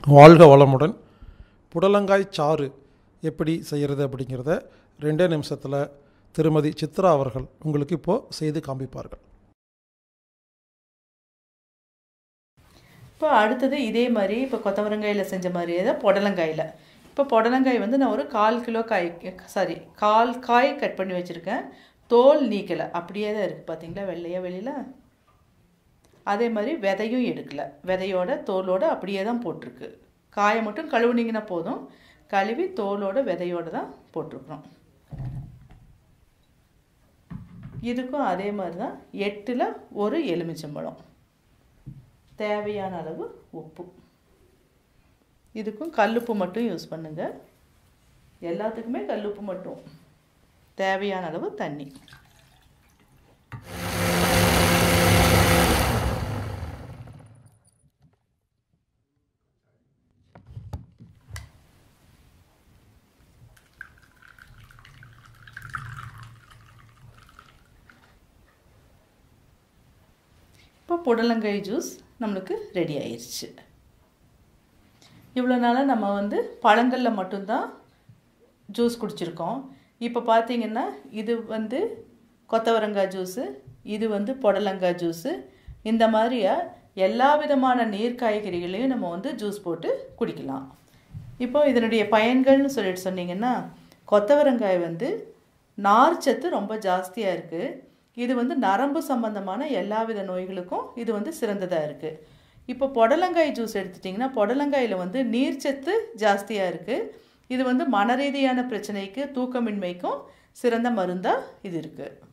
வாழ்க வளமுடன் புடலங்காய் சாறு எப்படி செய்கிறது அப்படிங்கிறத ரெண்டே நிமிஷத்தில் திருமதி சித்ரா அவர்கள் உங்களுக்கு இப்போது செய்து காண்பிப்பார்கள் இப்போ அடுத்தது இதே மாதிரி இப்போ கொத்தவரங்காயில் செஞ்ச மாதிரியே தான் புடலங்காயில் இப்போ புடலங்காய் வந்து நான் ஒரு கால் கிலோ காய் சாரி கால் காய் கட் பண்ணி வச்சுருக்கேன் தோல் நீக்கலை அப்படியே தான் இருக்குது பார்த்தீங்களா வெள்ளையா வெளியில் அதே மாதிரி விதையும் எடுக்கலை விதையோட தோலோட அப்படியே தான் போட்டிருக்கு காயை மட்டும் கழுவுனீங்கன்னா போதும் கழுவி தோலோட விதையோட தான் போட்டிருக்கிறோம் இதுக்கும் அதே மாதிரி தான் எட்டில் ஒரு எலுமிச்சம்பழம் தேவையான அளவு உப்பு இதுக்கும் கல்லுப்பு மட்டும் யூஸ் பண்ணுங்க எல்லாத்துக்குமே கல்லுப்பு மட்டும் தேவையான அளவு தண்ணி இப்போ புடலங்காய் ஜூஸ் நம்மளுக்கு ரெடி ஆயிடுச்சு இவ்வளோ நாளாக நம்ம வந்து பழங்களில் மட்டும்தான் ஜூஸ் குடிச்சிருக்கோம் இப்போ பார்த்தீங்கன்னா இது வந்து கொத்தவரங்காய் ஜூஸு இது வந்து புடலங்காய் ஜூஸு இந்த மாதிரியா எல்லா விதமான நீர் காய்கறிகளையும் நம்ம வந்து ஜூஸ் போட்டு குடிக்கலாம் இப்போ இதனுடைய பயன்கள்னு சொல்லிட்டு சொன்னீங்கன்னா கொத்தவரங்காய் வந்து நார்ச்சத்து ரொம்ப ஜாஸ்தியாக இருக்குது இது வந்து நரம்பு சம்பந்தமான எல்லா வித நோய்களுக்கும் இது வந்து சிறந்ததாக இருக்குது இப்போ புடலங்காய் ஜூஸ் எடுத்துட்டிங்கன்னா புடலங்காயில் வந்து நீர்ச்சத்து ஜாஸ்தியாக இருக்குது இது வந்து மனரீதியான பிரச்சனைக்கு தூக்கமின்மைக்கும் சிறந்த மருந்தாக இது இருக்குது